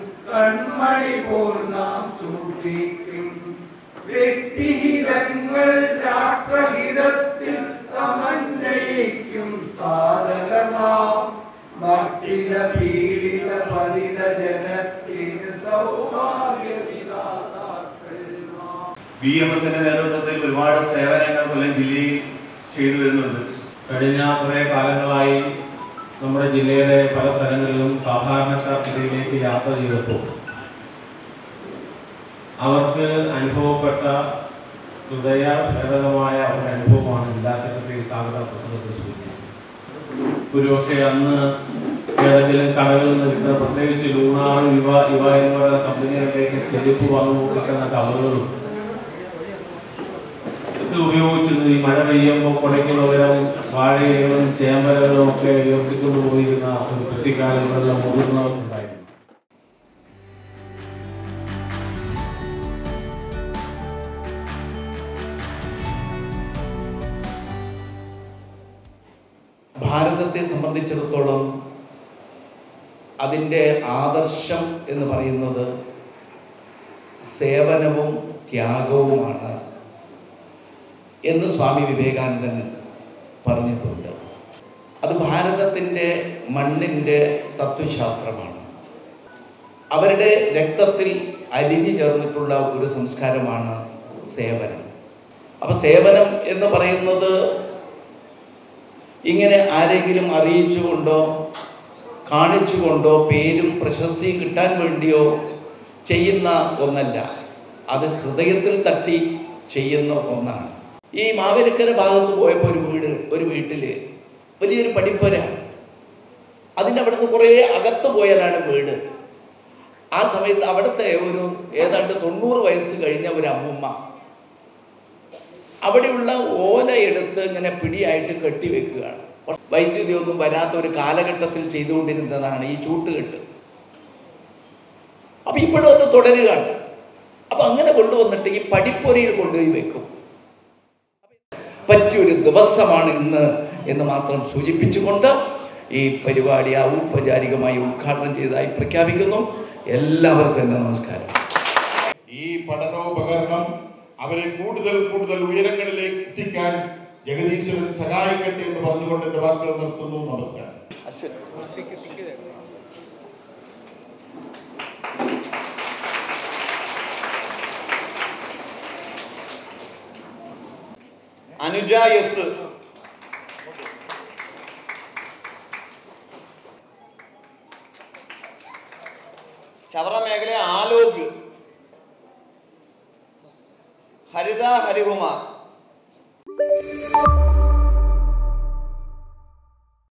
കൺമണി പോൽ നാം സൂക്ഷിക്കും വ്യക്തിഹിതങ്ങൾ രാഷ്ട്രഹിതത്തിൽ സമന്വയിക്കും സാധകർ നാം മട്ടില പീഡിത പരിത ജനത്തിന് സൗഭാഗ്യവിധാതാക്കൾ നാം ബി എം എസിന്റെ നേതൃത്വത്തിൽ ഒരുപാട് സേവനങ്ങൾ കൊല്ലം ജില്ലയിൽ ചെയ്തു വരുന്നുണ്ട് കഴിഞ്ഞ കുറേ കാലങ്ങളായി നമ്മുടെ ജില്ലയുടെ പല സ്ഥലങ്ങളിലും സാധാരണക്കാർക്കിടയിലേക്ക് യാത്ര ചെയ്തപ്പോൾ അവർക്ക് അനുഭവപ്പെട്ട ഹൃദയഭേദകമായ ഒരു അനുഭവമാണ് ജില്ലാ സെക്രട്ടറി സ്വാഗത പ്രസംഗത്തിൽ സൂചിപ്പിച്ചത് ഒരുപക്ഷെ അന്ന് ഏതെങ്കിലും കടകളിൽ നിന്ന് കിട്ടുന്ന പ്രത്യേകിച്ച് ലൂണാർ യുവ യുവ എന്ന് പറയുന്ന കമ്പനികളിലേക്ക് ചെരുപ്പ് വന്നു കിട്ടുന്ന കവറുകളും ഇത് ഉപയോഗിച്ചിരുന്നു ഈ മഴ പെയ്യുമ്പോൾ കുടയ്ക്ക് പകരം വാഴയിലും ചേമ്പലകളും ഒക്കെ ഉയർത്തിക്കൊണ്ട് പോയിരുന്ന ഒരു കുട്ടിക്കാലങ്ങളിലെ മുതിർന്നവർക്കുണ്ടായിരുന്നു ഭാരതത്തെ സംബന്ധിച്ചിടത്തോളം അതിൻ്റെ ആദർശം എന്ന് പറയുന്നത് സേവനവും ത്യാഗവുമാണ് എന്ന് സ്വാമി വിവേകാനന്ദൻ പറഞ്ഞിട്ടുണ്ട് അത് ഭാരതത്തിൻ്റെ മണ്ണിൻ്റെ തത്വശാസ്ത്രമാണ് അവരുടെ രക്തത്തിൽ അലിഞ്ഞു ചേർന്നിട്ടുള്ള ഒരു സംസ്കാരമാണ് സേവനം അപ്പം സേവനം എന്ന് പറയുന്നത് ഇങ്ങനെ ആരെങ്കിലും അറിയിച്ചുകൊണ്ടോ കാണിച്ചുകൊണ്ടോ പേരും പ്രശസ്തിയും കിട്ടാൻ വേണ്ടിയോ ചെയ്യുന്ന ഒന്നല്ല അത് ഹൃദയത്തിൽ തട്ടി ചെയ്യുന്ന ഒന്നാണ് ഈ മാവേലിക്കര ഭാഗത്ത് പോയപ്പോൾ ഒരു വീട് ഒരു വീട്ടിൽ വലിയൊരു പടിപ്പുര അതിൻ്റെ അവിടുന്ന് കുറേ അകത്ത് പോയാലാണ് വീട് ആ സമയത്ത് അവിടുത്തെ ഒരു ഏതാണ്ട് തൊണ്ണൂറ് വയസ്സ് കഴിഞ്ഞ ഒരു അമ്മൂമ്മ അവിടെയുള്ള ഓല എടുത്ത് ഇങ്ങനെ പിടിയായിട്ട് കെട്ടിവെക്കുകയാണ് വൈദ്യുതി ഒന്നും വരാത്ത ഒരു കാലഘട്ടത്തിൽ ചെയ്തുകൊണ്ടിരുന്നതാണ് ഈ ചൂട്ടുകെട്ട് അപ്പൊ ഇപ്പോഴും അത് തുടരുകയാണ് അപ്പൊ അങ്ങനെ കൊണ്ടുവന്നിട്ട് ഈ പടിപ്പുരയിൽ കൊണ്ടുപോയി വെക്കും പറ്റിയൊരു ദിവസമാണ് ഇന്ന് എന്ന് മാത്രം സൂചിപ്പിച്ചുകൊണ്ട് ഈ പരിപാടി ഔപചാരികമായി ഉദ്ഘാടനം ചെയ്തതായി പ്രഖ്യാപിക്കുന്നു എല്ലാവർക്കും എൻ്റെ നമസ്കാരം ഈ പഠനോപകരണം അവരെ കൂടുതൽ കൂടുതൽ ഉയരങ്ങളിലേക്ക് എത്തിക്കാൻ ജഗദീശ്വരൻ സഹായിക്കട്ടെ എന്ന് പറഞ്ഞുകൊണ്ട് എന്റെ വാക്കുകൾ നിർത്തുന്നു നമസ്കാരം അനുജ എസ് ചവറ മേഖല ആലോക് ഹരിത ഹരികുമാർ